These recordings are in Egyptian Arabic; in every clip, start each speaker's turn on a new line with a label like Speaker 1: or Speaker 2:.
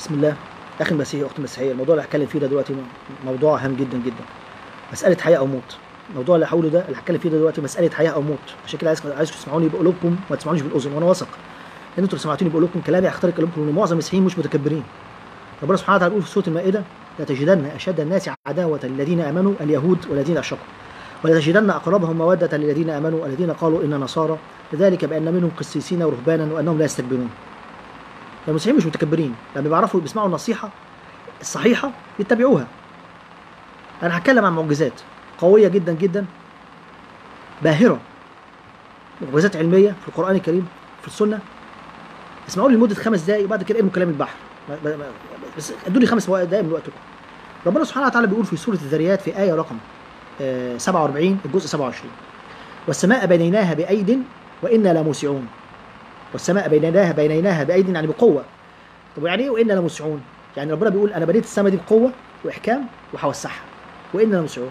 Speaker 1: بسم الله اخي المسيحي اختي المسيحيه الموضوع اللي هتكلم فيه ده دلوقتي موضوع هام جدا جدا مساله حياه او موت الموضوع اللي هقوله ده اللي هتكلم فيه ده دلوقتي مساله حياه او موت عشان كده عايز عايزكم تسمعوني بقلوبكم وما تسمعونيش بالاذن وانا واثق ان انتوا لو سمعتوني بقلوبكم كلامي هيخترق قلوبكم لان معظم المسيحيين مش متكبرين ربنا سبحانه وتعالى بيقول في سوره المائده لتجدن اشد الناس عداوه للذين امنوا اليهود والذين اشركوا ولتجدن اقربهم موده للذين امنوا الذين قالوا ان نصارى ذلك بان منهم قسيسين ورهبانا وانهم لا يستكبرون المسيحيين مش متكبرين لما بيعرفوا بيسمعوا النصيحه الصحيحه يتبعوها انا هتكلم عن معجزات قويه جدا جدا باهره معجزات علميه في القران الكريم في السنه اسمعوا لي لمده خمس دقائق وبعد كده ارموا كلام البحر بس ادوني خمس دقائق من وقتكم ربنا سبحانه وتعالى بيقول في سوره الذريات في ايه رقم 47 الجزء 27 والسماء بنيناها بايد وانا لموسعون والسماء بنيناها بنيناها بايد يعني بقوه طب يعني ايه وانا لموسعون يعني ربنا بيقول انا بنيت السماء دي بقوه واحكام وهوسعها وانا لموسعون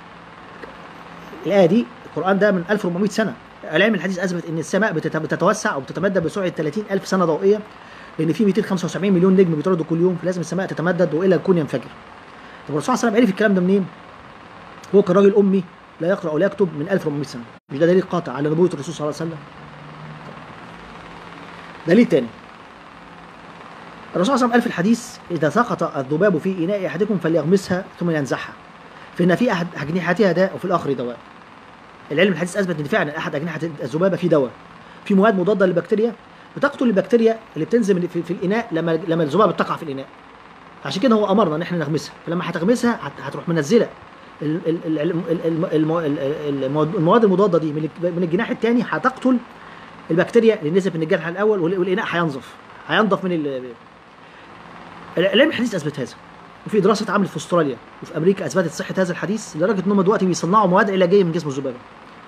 Speaker 1: الايه دي القران ده من 1400 سنه العلم الحديث اثبت ان السماء بتتوسع او بتتمدد بسرعه 30000 سنه ضوئيه لان في 275 مليون نجم بيطردوا كل يوم فلازم السماء تتمدد والى الكون ينفجر طب الرسول صلى الله عليه وسلم عرف الكلام ده منين؟ هو كان راجل امي لا يقرا ولا يكتب من 1400 سنه مش ده دليل قاطع على نبوه الرسول صلى الله عليه وسلم دليل تاني الرسول صلى الله عليه وسلم قال في الحديث اذا سقط الذباب في اناء احدكم فليغمسها ثم ينزعها فان في احد اجنحتها داء وفي الاخر دواء العلم الحديث اثبت ان فعلا احد اجنحه الذبابه فيه دواء في مواد مضاده للبكتيريا بتقتل البكتيريا اللي بتنزل في, في الاناء لما لما الذبابه بتقع في الاناء عشان كده هو امرنا ان احنا نغمسها فلما هتغمسها هتروح منزله المواد المضاده دي من الجناح الثاني هتقتل البكتيريا اللي نزلت من الجناح الاول والاناء هينظف هينضف من ال... العلم الحديث اثبت هذا وفي دراسه اتعملت في استراليا وفي امريكا اثبتت صحه هذا الحديث لدرجه ان هم دلوقتي بيصنعوا مواد علاجيه من جسم الذبابه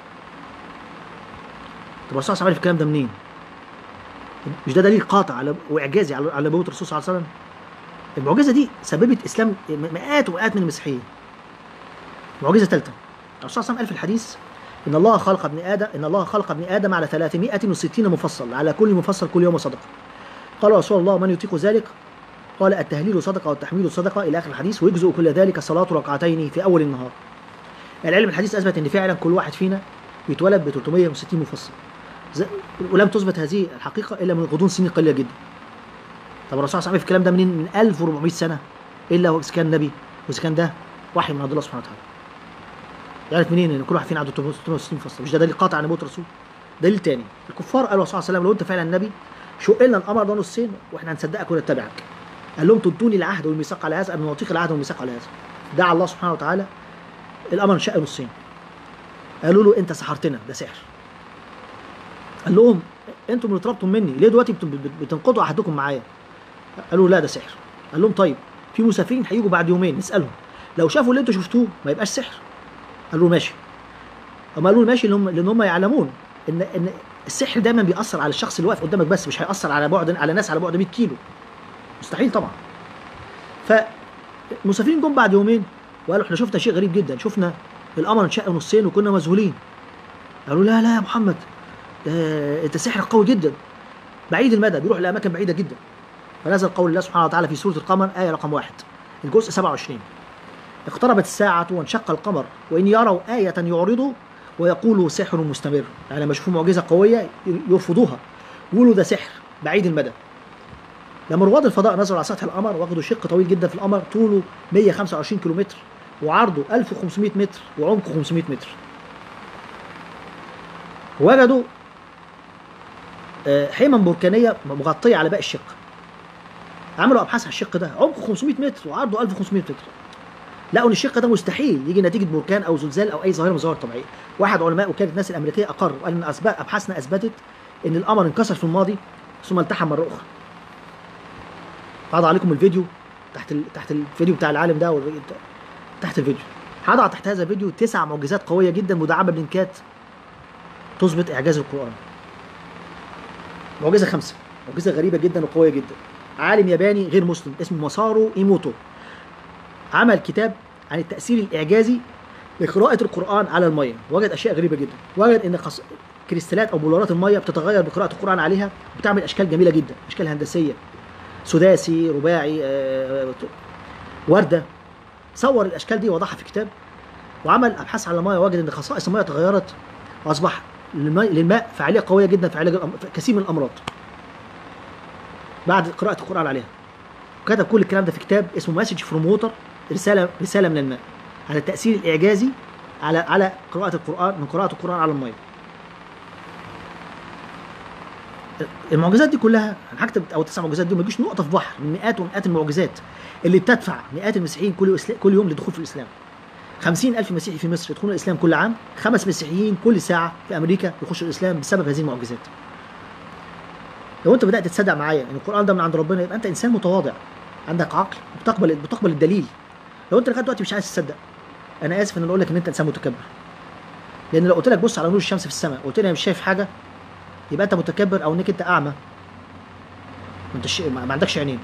Speaker 1: طب الرسول صلى الله عليه الكلام ده منين؟ مش ده دليل قاطع على واعجازي على على نبوه الرسول صلى الله عليه وسلم؟ المعجزه دي سببت اسلام مئات ومئات من المسيحيين. معجزه ثالثه الرسول صلى الله عليه وسلم قال في الحديث ان الله خلق ابن ادم ان الله خلق ابن ادم على 360 مفصل على كل مفصل كل يوم صدقه. قال رسول الله من يطيق ذلك؟ قال التهليل صدقه والتحميد صدقه الى اخر الحديث ويجزئ كل ذلك صلاه ركعتين في اول النهار. العلم الحديث اثبت ان فعلا كل واحد فينا بيتولد ب 360 مفصل. ولم تثبت هذه الحقيقه الا من غضون سنين قليله جدا. طب الرسول صلى الله عليه وسلم في الكلام ده منين؟ من 1400 سنه الا اذا كان نبي واذا كان ده وحي من عند الله سبحانه وتعالى. يعرف منين ان كل واحد فينا عنده 360 مفصل؟ مش ده دليل قاطع على نبوه الرسول. دليل تاني الكفار قالوا صلى الله عليه وسلم لو انت فعلا نبي شق لنا الامر ده نصين واحنا هنصدقك ونتبعك. قال لهم تدوني العهد والميثاق على هذا انا نعطيك العهد والميثاق على هذا. دعا الله سبحانه وتعالى الامر انشق نصين. قالوا له انت سحرتنا ده سحر. قال لهم انتم اللي طلبتم مني ليه دلوقتي بتنقضوا عهدكم معايا؟ قالوا لا ده سحر. قال لهم طيب في مسافرين هيجوا بعد يومين نسالهم لو شافوا اللي انتوا شفتوه ما يبقاش سحر. قالوا ماشي. هم قالوا ماشي لان لان هم يعلمون ان ان السحر دايما بيأثر على الشخص اللي واقف قدامك بس مش هيأثر على بعد على ناس على بعد 100 كيلو. مستحيل طبعا. فالمسافرين جم بعد يومين وقالوا احنا شفنا شيء غريب جدا شفنا القمر انشق نصين وكنا مذهولين. قالوا لا لا يا محمد ده انت سحر قوي جدا بعيد المدى بيروح لاماكن بعيده جدا فنزل قول الله سبحانه وتعالى في سوره القمر ايه رقم واحد الجزء 27 اقتربت الساعة وانشق القمر وإن يروا آية يعرضوا ويقولوا سحر مستمر يعني لما يشوفوا معجزة قوية يرفضوها يقولوا ده سحر بعيد المدى لما رواد الفضاء نزلوا على سطح القمر واخدوا شق طويل جدا في القمر طوله 125 كيلومتر وعرضه 1500 متر وعمقه 500 متر وجدوا حمم بركانية مغطية على باقي الشق عملوا أبحاث على الشق ده عمقه 500 متر وعرضه 1500 متر لقوا ان الشق ده مستحيل يجي نتيجه بركان او زلزال او اي ظاهره من الظواهر الطبيعيه. واحد علماء وكاله الناس الامريكيه اقر وقال ان اسباب ابحاثنا اثبتت ان القمر انكسر في الماضي ثم التحم مره اخرى. هضع عليكم الفيديو تحت ال... تحت الفيديو بتاع العالم ده والرجل تحت الفيديو. هضع تحت هذا الفيديو تسع معجزات قويه جدا مدعمه بلينكات تثبت اعجاز القران. معجزه خمسه معجزه غريبه جدا وقويه جدا. عالم ياباني غير مسلم اسمه مسارو ايموتو عمل كتاب عن التأثير الإعجازي لقراءة القرآن على المية وجد أشياء غريبة جدا وجد إن خص... كريستالات أو بولارات المية بتتغير بقراءة القرآن عليها وبتعمل أشكال جميلة جدا أشكال هندسية سداسي رباعي آه، ورده صور الاشكال دي وضعها في كتاب وعمل ابحاث على الميه وجد ان خصائص الميه تغيرت واصبح للماء, للماء فعاليه قويه جدا في علاج الأم- في كثير من الامراض بعد قراءه القران عليها وكتب كل الكلام ده في كتاب اسمه مسج فروم ووتر رساله رساله من الماء على التاثير الاعجازي على على قراءه القران من قراءه القران على الميه المعجزات دي كلها انا هكتب او تسع معجزات دي ما تجيش نقطه في بحر من مئات ومئات المعجزات اللي بتدفع مئات المسيحيين كل إسلا- كل يوم للدخول في الاسلام خمسين ألف مسيحي في مصر يدخلون الإسلام كل عام خمس مسيحيين كل ساعة في أمريكا يخشوا الإسلام بسبب هذه المعجزات لو أنت بدأت تصدق معايا إن القرآن ده من عند ربنا يبقى أنت إنسان متواضع عندك عقل بتقبل بتقبل الدليل لو أنت لغاية دلوقتي مش عايز تصدق أنا آسف إن أنا أقول لك إن أنت إنسان متكبر لأن لو قلت لك بص على نور الشمس في السماء وقلت لي أنا مش شايف حاجة يبقى أنت متكبر أو إنك أنت أعمى ما أنت ش... ما ما عندكش عينين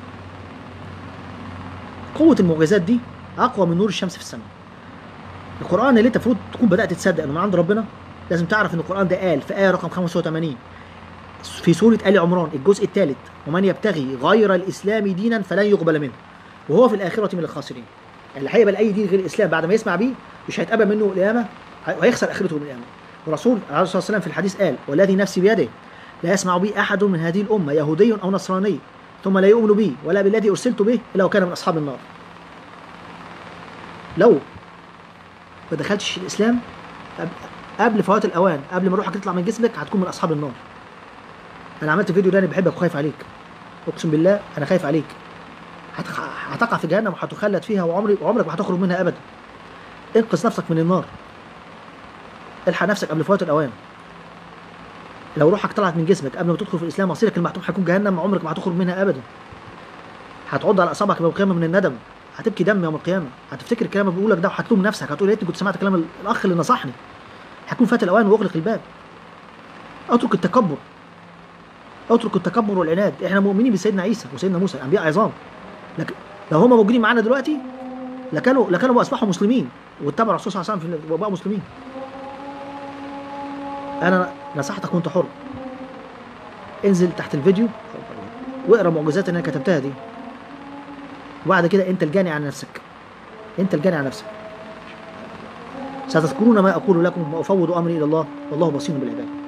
Speaker 1: قوة المعجزات دي أقوى من نور الشمس في السماء القرآن اللي انت المفروض تكون بدأت تصدق انه من عند ربنا لازم تعرف ان القرآن ده قال في آية رقم 85 في سورة آل عمران الجزء الثالث ومن يبتغي غير الإسلام دينا فلن يقبل منه وهو في الآخرة من الخاسرين اللي هيقبل أي دين غير الإسلام بعد ما يسمع بيه مش هيتقبل منه القيامة وهيخسر آخرته من القيامة الرسول عليه الصلاة والسلام في الحديث قال والذي نفسي بيده لا يسمع بي أحد من هذه الأمة يهودي أو نصراني ثم لا يؤمن بي ولا بالذي أرسلت به إلا وكان من أصحاب النار لو ما دخلتش الاسلام قبل- قبل فوات الاوان قبل ما روحك تطلع من جسمك هتكون من اصحاب النار انا عملت فيديو ده انا بحبك وخايف عليك اقسم بالله انا خايف عليك هتخ- هتقع في جهنم وهتخلد فيها وعمرك وعمرك ما هتخرج منها ابدا انقذ نفسك من النار الحق نفسك قبل فوات الاوان لو روحك طلعت من جسمك قبل ما تدخل في الاسلام مصيرك المحتوم هيكون جهنم عمرك ما هتخرج منها ابدا هتعض على اصابعك يوم القيامه من الندم هتبكي دم يوم القيامه هتفتكر الكلام اللي بقوله لك ده وهتلوم نفسك هتقول يا ريتني كنت سمعت كلام الاخ اللي نصحني هيكون فات الاوان واغلق الباب اترك التكبر اترك التكبر والعناد احنا مؤمنين بسيدنا عيسى وسيدنا موسى انبياء عظام لكن لو هم موجودين معانا دلوقتي لكانوا لكانوا اصبحوا مسلمين واتبعوا الرسول صلى الله عليه وسلم في- وبقوا مسلمين انا نصحتك وانت حر انزل تحت الفيديو واقرا معجزات اللي انا كتبتها دي وبعد كده انت الجاني على نفسك انت الجاني على نفسك ستذكرون ما اقول لكم وافوض امري الى الله والله بصير بالعباد